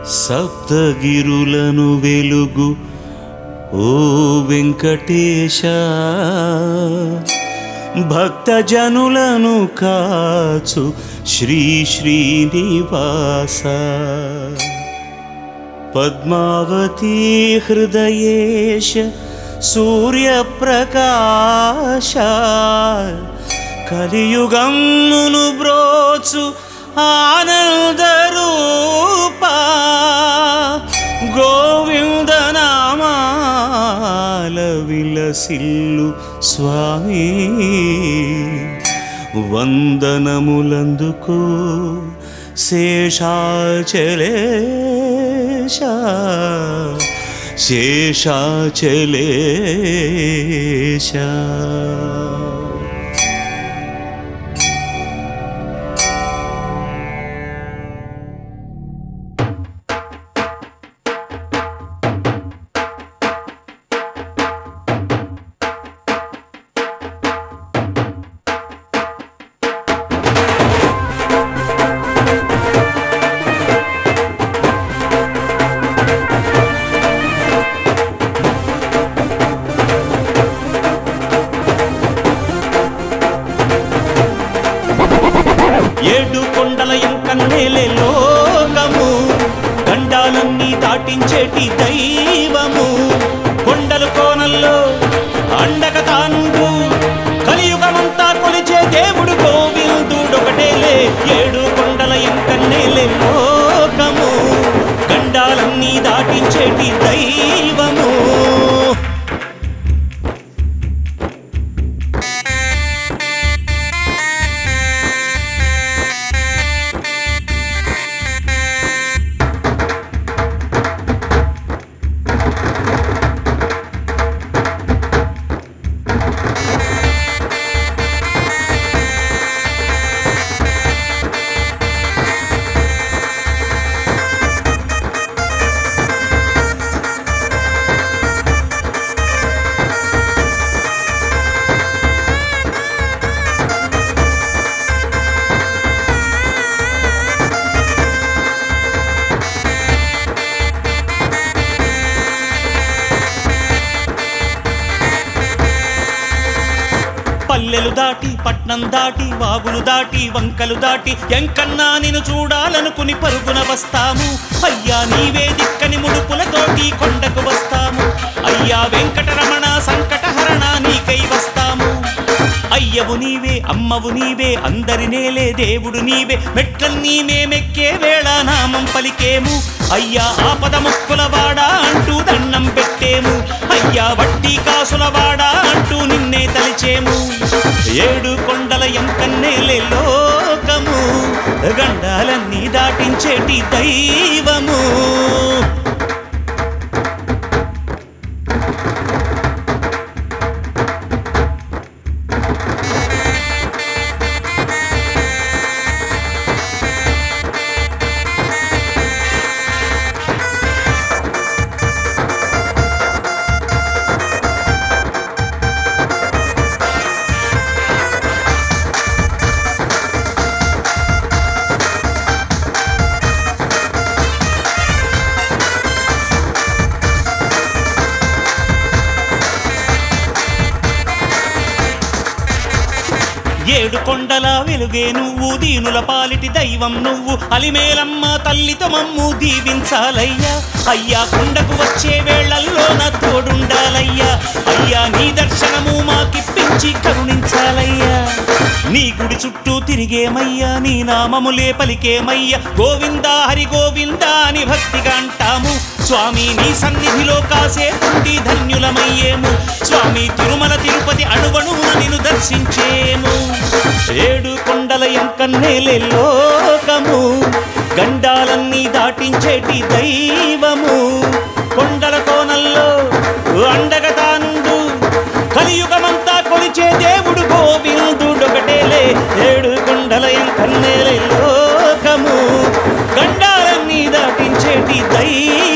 సప్తగిరులను వెలుగు ఓ వెంకటేశ భక్తజనులను కాచు శ్రీ శ్రీనివాస పద్మావతీ హృదయేశ సూర్యప్రకాశ కలియుగమును బ్రోచు ఆనందరూప గోవిందనామాల విలసిల్లు స్వామి వందనములందుకో శేషాచలేశ శేషాచలేశ ఏడు కొండల ఎంకన్నేలే లోకము గండాలన్నీ దాటించేటి దైవము కొండలు కోనల్లో అండక తాండు కలియుగమంతా కొలిచే దేవుడు గోవిందుడొకటేలే ఏడు కొండల ఎంకన్నేలే లోకము గండాలన్నీ దాటించేటి దైవము పల్లెలు దాటి పట్నం దాటి వాగులు దాటి వంకలు దాటి ఎంకన్నా నిన్ను చూడాలనుకుని పరుగున వస్తాము అయ్యా నీవే దిక్కని ముడుపులతోటి కొండకు వస్తాము అయ్యా వెంకటరమణ సంకటహరణ నీకై వస్తాము అయ్యవు నీవే అమ్మవు నీవే అందరి నేలే దేవుడు నీవే మెట్లన్నీ మేమెక్కే వేళ నామం పలికేము అయ్యా ఆపద ముక్కుల వాడా అంటూ దండం పెట్టేము అయ్యా వడ్డీ కాసుల వాడా అంటూ నిన్నే తలిచేము ఏడు కొండల ఎంకన్నేలే లోకము గండాలన్నీ దాటించేటి దైవము ఏడు కొండల వెలుగే నువ్వు దీనుల పాలిటి దైవం నువ్వు అలిమేలమ్మ తల్లితో మమ్ము దీవించాలయ్యా అయ్యా కొండకు వచ్చే వేళల్లో నా తోడుండాలయ్యా అయ్యా నీ దర్శనము మాకిప్పించి కరుణించాలయ్యా నీ గుడి చుట్టూ తిరిగేమయ్యా నీ నామములే పలికేమయ్యా గోవిందా హరి గోవిందా అని భక్తిగా అంటాము స్వామి నీ సన్నిధిలో కాసేపుండి ధన్యులమయ్యేము స్వామి తిరుమల తిరుపతి అణువణువున నిన్ను దర్శించేము ఏడు కొండల ఎంకన్నేలే లోకము గండాలన్నీ దాటించేటి దైవము కొండల కోనల్లో అండగ తానుండు కలియుగమంతా కొలిచే దేవుడు గోవిందుడొకటేలే ఏడు కొండల ఎంకన్నేలే లోకము గండాలన్నీ దాటించేటి దైవము